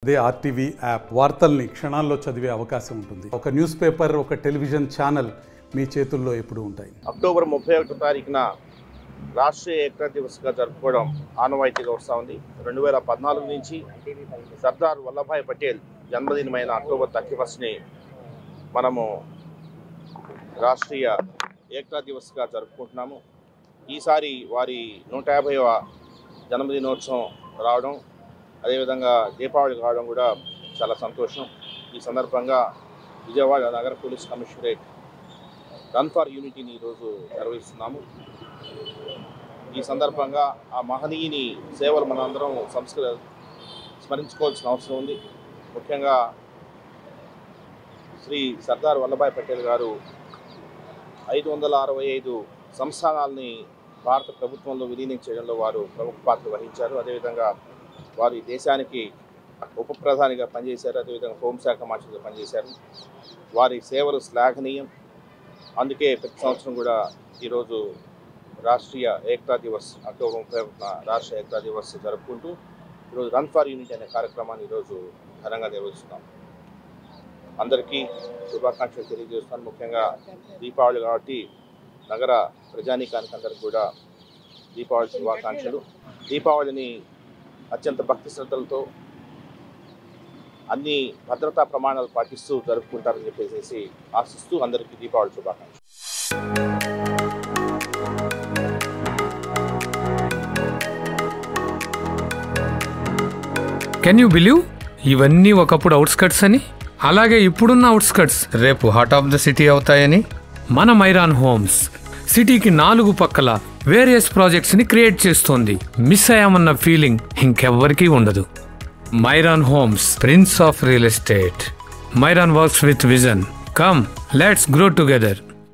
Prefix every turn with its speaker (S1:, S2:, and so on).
S1: అదే RTV app వార్తల్ని క్షణాల్లో చదివే అవకాశం ఉంటుంది ఒక న్యూస్ పేపర్ ఒక టెలివిజన్ ఛానల్ మీ చేతుల్లో ఎప్పుడూ ఉంటాయి
S2: అక్టోబర్ ముప్పై ఒకటో తారీఖున రాష్ట్రీయ ఏకతా దివస్గా జరుపుకోవడం ఆనవాయితీగా వస్తూ ఉంది రెండు వేల పద్నాలుగు నుంచి సర్దార్ వల్లభాయ్ పటేల్ జన్మదినమైన అక్టోబర్ థర్టీ ఫస్ట్ని మనము రాష్ట్రీయ ఏకతా దివస్గా జరుపుకుంటున్నాము ఈసారి వారి నూట యాభైవ జన్మదినోత్సవం రావడం అదేవిధంగా దీపావళి కావడం కూడా చాలా సంతోషం ఈ సందర్భంగా విజయవాడ నగర పోలీస్ కమిషనరేట్ రన్ ఫర్ యూనిటీని ఈరోజు నిర్వహిస్తున్నాము ఈ సందర్భంగా ఆ మహనీయుని సేవలు మనందరం సంస్కృ స్మరించుకోవాల్సిన అవసరం ఉంది ముఖ్యంగా శ్రీ సర్దార్ వల్లభాయ్ పటేల్ గారు ఐదు వందల అరవై ఐదు సంస్థానాల్ని భారత ప్రభుత్వంలో విలీనం చేయడంలో వారు ప్రముఖ పాత్ర వహించారు అదేవిధంగా వారు ఈ దేశానికి ఉప ప్రధానిగా పనిచేశారు అదేవిధంగా హోంశాఖ మంత్రిగా పనిచేశారు వారి సేవలు శ్లాఘనీయం అందుకే ప్రతి సంవత్సరం కూడా ఈరోజు రాష్ట్రీయ ఏకతా దివస్ అక్టోబర్ ముప్పై ఒకటిన రాష్ట్రీయ ఏకతా దివస్ జరుపుకుంటూ ఈరోజు రన్ ఫర్ యూనిట్ అనే కార్యక్రమాన్ని ఈరోజు ఘనంగా నిర్వహిస్తున్నాం అందరికీ శుభాకాంక్షలు తెలియజేస్తున్నాను ముఖ్యంగా దీపావళి కాబట్టి నగర ప్రజానీకానికి అందరికి కూడా దీపావళి శుభాకాంక్షలు దీపావళిని అత్యంత భక్తి శ్రద్ధలతో అన్ని భద్రతా ప్రమాణాలు పాటిస్తూ జరుపుకుంటారని చెప్పేసి ఆశిస్తూ అందరికీ దీపావళి శుభాకాంక్షలు
S3: కెన్ యూ బిలీవ్ ఇవన్నీ ఒకప్పుడు అవుట్స్కట్స్ అని అలాగే ఇప్పుడున్న అవుట్స్కట్స్ రేపు హార్ట్ ఆఫ్ ద సిటీ అవుతాయని మన మైరాన్ హోమ్స్ సిటీకి నాలుగు పక్కల వేరియస్ ప్రాజెక్ట్స్ ని క్రియేట్ చేస్తోంది మిస్ అయ్యామన్న ఫీలింగ్ ఇంకెవ్వరికీ ఉండదు Myron Homes prince of real estate Myron works with vision come let's grow together